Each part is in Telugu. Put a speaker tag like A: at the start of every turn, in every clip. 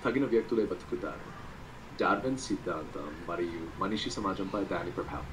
A: తగిన వ్యక్తులే బతుకుతారు డార్విన్ సిద్ధాంతం మరియు మనిషి సమాజంపై దాని ప్రభావం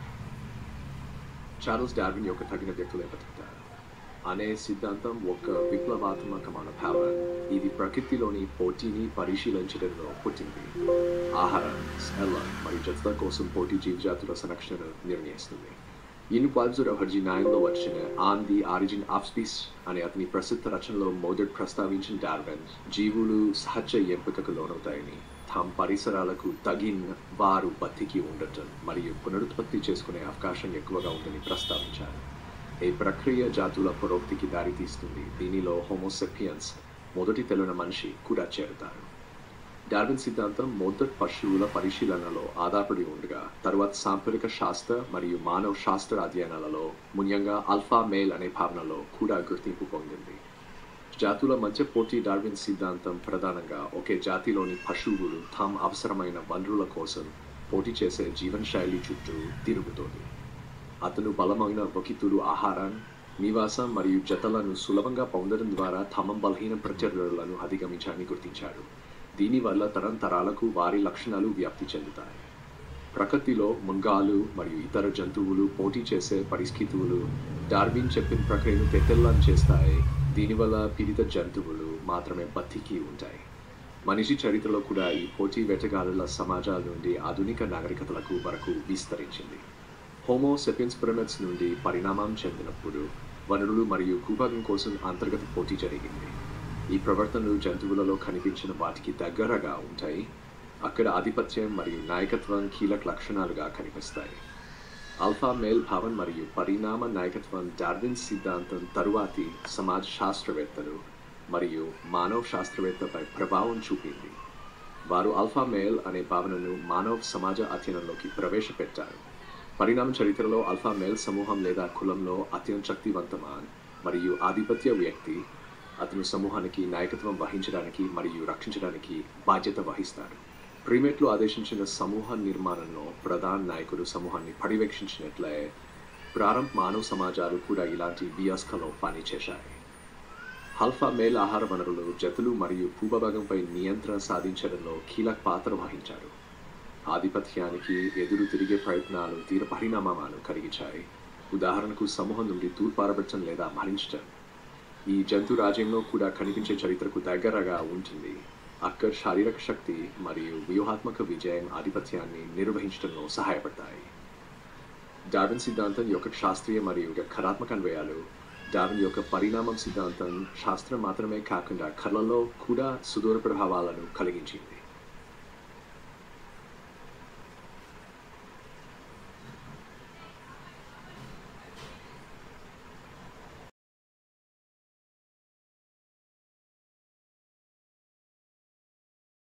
A: చార్ల్స్ డార్విన్ యొక్క తగిన వ్యక్తులే బతుకుతారు అనే సిద్ధాంతం ఒక విప్లవాత్మకమైన భావన ఇది ప్రకృతిలోని పోటీని పరిశీలించడంలో పుట్టింది ఆహారం స్మెల్ మరియు జతల కోసం పోటీ జీవజాతుల సంరక్షణను నిర్ణయిస్తుంది ఇన్ పాల్జుర్ హర్జీ నైన్లో వచ్చిన on the origin of species అనే అతని ప్రసిద్ధ రచనలో మొదట ప్రస్తావించిన డార్విన్ జీవులు సహజ ఎంపికకు లోనవుతాయని తమ పరిసరాలకు తగిన వారు బతికి ఉండటం మరియు పునరుత్పత్తి చేసుకునే అవకాశం ఎక్కువగా ఉందని ప్రస్తావించారు ఈ ప్రక్రియ జాతుల పురోక్తికి దారితీస్తుంది దీనిలో హోమోసెపియన్స్ మొదటి తెలన మనిషి కూడా చేరుతారు డార్విన్ సిద్ధాంతం మొదటి పశువుల పరిశీలనలో ఆధారపడి ఉండగా తరువాత సాంప్రదాయిక శాస్త్ర మరియు మానవ శాస్త్ర అధ్యయనాలలో ముఖ్యంగా ఆల్ఫా మేల్ అనే భావనలో కూడా గుర్తింపు పొందింది జాతుల మధ్య పోటీ డార్విన్ సిద్ధాంతం ప్రధానంగా ఒకే జాతిలోని పశువులు తాము అవసరమైన వనరుల కోసం పోటీ చేసే జీవనశైలి చుట్టూ తిరుగుతోంది అతను బలమైన వకితులు ఆహారం నివాసం మరియు జతలను సులభంగా పొందడం ద్వారా తమ బలహీన ప్రత్యర్థులను అధిగమించాలని గుర్తించాడు దీనివల్ల తరంతరాలకు వారి లక్షణాలు వ్యాప్తి చెందుతాయి ప్రకృతిలో ముంగాలు మరియు ఇతర జంతువులు పోటీ చేసే పరిస్థితులు డార్విన్ చెప్పిన ప్రక్రియను తెత్తెల్లం చేస్తాయి దీనివల్ల పీడిత జంతువులు మాత్రమే బతికి ఉంటాయి మనిషి చరిత్రలో కూడా ఈ పోటీ వేటగాడుల సమాజాల నుండి ఆధునిక నాగరికతలకు వరకు విస్తరించింది హోమో సెపియన్స్ పిరమిడ్స్ నుండి పరిణామం చెందినప్పుడు వనరులు మరియు భూభాగం కోసం అంతర్గత పోటీ జరిగింది ఈ ప్రవర్తనలు జంతువులలో కనిపించిన వాటికి దగ్గరగా ఉంటాయి అక్కడ ఆధిపత్యం మరియు నాయకత్వం కీలక లక్షణాలుగా కనిపిస్తాయి ఆల్ఫా మేల్ భావన్ మరియు పరిణామ నాయకత్వం డార్విన్ సిద్ధాంతం తరువాతి సమాజ శాస్త్రవేత్తలు మరియు మానవ శాస్త్రవేత్తపై ప్రభావం చూపింది వారు ఆల్ఫా మేల్ అనే భావనను మానవ సమాజ అధ్యయనంలోకి ప్రవేశపెట్టారు పరిణామ చరిత్రలో ఆల్ఫా మేల్ సమూహం లేదా కులంలో అత్యంత శక్తివంతమాన్ మరియు ఆధిపత్య వ్యక్తి అతను సమూహానికి నాయకత్వం వహించడానికి మరియు రక్షించడానికి బాధ్యత వహిస్తాడు ప్రీమేట్లు ఆదేశించిన సమూహ నిర్మాణంలో ప్రధాన నాయకుడు సమూహాన్ని పర్యవేక్షించినట్లే ప్రారంభ మానవ సమాజాలు కూడా ఇలాంటి వ్యవస్థలో పనిచేశాయి ఆల్ఫా మేల్ ఆహార వనరులు జతులు మరియు భూభాగంపై నియంత్రణ సాధించడంలో కీలక పాత్ర వహించారు ఆధిపత్యానికి ఎదురు తిరిగే ప్రయత్నాలు తీవ్ర పరిణామాలు కలిగించాయి ఉదాహరణకు సమూహం నుండి తూర్పారబట్టం లేదా మరణించడం ఈ జంతు రాజ్యంలో కూడా కనిపించే చరిత్రకు దగ్గరగా ఉంటుంది అక్కడ శారీరక శక్తి మరియు వ్యూహాత్మక విజయం ఆధిపత్యాన్ని నిర్వహించడంలో సహాయపడతాయి డార్విన్ సిద్ధాంతం యొక్క శాస్త్రీయ మరియు కళాత్మక అన్వయాలు డార్విన్ యొక్క పరిణామం సిద్ధాంతం శాస్త్రం మాత్రమే కాకుండా కళలో కూడా సుదూర ప్రభావాలను కలిగించింది